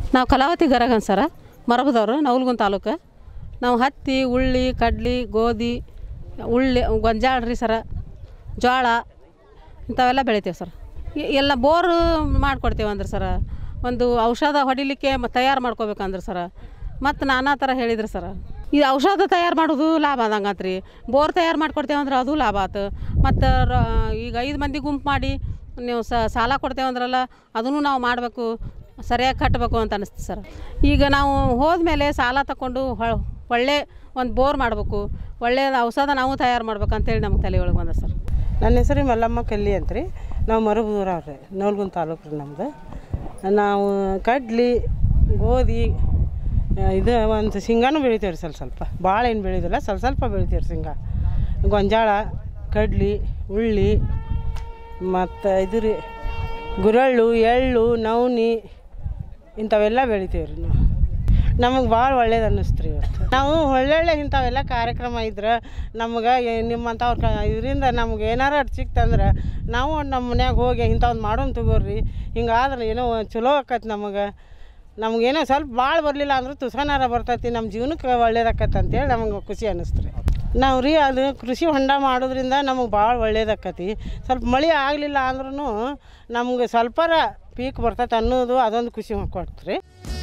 ನಾವು ಕಲಾವತಿ ಗರಗನ್ ಸರ ಮರಬದವ್ರು ನವಲ್ಗುಂದ ತಾಲೂಕು ನಾವು ಹತ್ತಿ ಉಳ್ಳಿ ಕಡ್ಲಿ ಗೋಧಿ ಉಳ್ಳಿ ಗೊಂಜಾಳ ರೀ ಸರ ಜೋಳ ಇಂಥವೆಲ್ಲ ಬೆಳಿತೀವಿ ಸರ್ ಎ- ಎಲ್ಲ ಬೋರು ಮಾಡಿಕೊಡ್ತೀವಿ ಅಂದ್ರೆ ಸರ ಒಂದು ಔಷಧ ಹೊಡಿಲಿಕ್ಕೆ ಮ ತಯಾರು ಮಾಡ್ಕೋಬೇಕಂದ್ರೆ ಸರ ಮತ್ತು ನಾನಾ ಥರ ಹೇಳಿದ್ರು ಸರ ಈ ಔಷಧ ತಯಾರು ಮಾಡೋದು ಲಾಭ ಆದಂಗಂತ ರೀ ಬೋರ್ ತಯಾರು ಮಾಡ್ಕೊಡ್ತೇವೆ ಅಂದ್ರೆ ಅದು ಲಾಭ ಆತು ಮತ್ತು ರ ಈಗ ಐದು ಮಂದಿ ಗುಂಪು ಮಾಡಿ ನೀವು ಸಾಲ ಕೊಡ್ತೇವೆ ಅಂದ್ರಲ್ಲ ಅದನ್ನು ನಾವು ಮಾಡಬೇಕು ಸರಿಯಾಗಿ ಕಟ್ಟಬೇಕು ಅಂತ ಅನಿಸ್ತು ಸರ್ ಈಗ ನಾವು ಹೋದ್ಮೇಲೆ ಸಾಲ ತಗೊಂಡು ಹೊ- ಒಳ್ಳೆ ಒಂದು ಬೋರ್ ಮಾಡಬೇಕು ಒಳ್ಳೆಯ ಔಷಧ ನಾವು ತಯಾರು ಮಾಡ್ಬೇಕು ಅಂತೇಳಿ ನಮ್ಗೆ ತಲೆ ಒಳಗೆ ಬಂದ ಸರ್ ನನ್ನ ಹೆಸರು ಮಲ್ಲಮ್ಮ ಕಲ್ಲಿ ಅಂತ ರೀ ನಾವು ಮರಬೂರ ಅವ್ರಿ ನವಲ್ಗುಂದ ತಾಲೂಕು ರೀ ನಮ್ದು ನಾವು ಕಡ್ಲಿ ಗೋಧಿ ಆ, ಇದು ಒಂದು ಶೇಂಗಾನು ಬೆಳಿತೀವಿ ರೀ ಸ್ವಲ್ಪ ಸ್ವಲ್ಪ ಭಾಳ ಏನು ಬೆಳೆಯೋದಿಲ್ಲ ಸ್ವಲ್ಪ ಸ್ವಲ್ಪ ಬೆಳಿತೀವಿ ರೀ ಶೇಂಗಾ ಗೊಂಜಾಳ ಕಡ್ಲಿ ಉಳ್ಳಿ ಮತ್ತು ಇದು ರೀ ಗುರಳ್ಳು ಎಳ್ಳು ನವಣಿ ಇಂಥವೆಲ್ಲ ಬೆಳಿತೀವಿ ರೀ ನಾವು ನಮಗೆ ಭಾಳ ಒಳ್ಳೇದು ಅನ್ನಿಸ್ತು ರೀ ಇವತ್ತು ನಾವು ಒಳ್ಳೊಳ್ಳೆ ಇಂಥವೆಲ್ಲ ಕಾರ್ಯಕ್ರಮ ಇದ್ರೆ ನಮ್ಗೆ ನಿಮ್ಮಂಥವ್ರ ಕ ಇದರಿಂದ ನಮ್ಗೆ ಏನಾರ ಅಟ್ ಸಿಕ್ತಂದ್ರೆ ನಾವು ನಮ್ಮ ಮನ್ಯಾಗ ಹೋಗಿ ಇಂಥವ್ನು ಮಾಡೋಣ ತಗೋರಿ ಹಿಂಗಾದ್ರೆ ಏನೋ ಒಂದ್ ಚಲೋ ಆಕೈತಿ ನಮಗೆ ನಮಗೇನೋ ಸ್ವಲ್ಪ ಭಾಳ ಬರಲಿಲ್ಲ ಅಂದ್ರೆ ತುಸನಾರ ಬರ್ತೈತಿ ನಮ್ಮ ಜೀವನಕ್ಕೆ ಒಳ್ಳೇದಾಕೈತಿ ಅಂತೇಳಿ ನಮಗೆ ಖುಷಿ ಅನ್ನಿಸ್ತು ರೀ ನಾವು ರೀ ಅದು ಕೃಷಿ ಹೊಂಡ ಮಾಡೋದ್ರಿಂದ ನಮಗೆ ಭಾಳ ಒಳ್ಳೇದಾಕತಿ ಸ್ವಲ್ಪ ಮಳೆ ಆಗಲಿಲ್ಲ ಅಂದ್ರೂ ನಮ್ಗೆ ಸ್ವಲ್ಪರ ಪೀಕ್ ಬರ್ತೈತೆ ಅನ್ನೋದು ಅದೊಂದು ಖುಷಿ ಕೊಡ್ತು ರೀ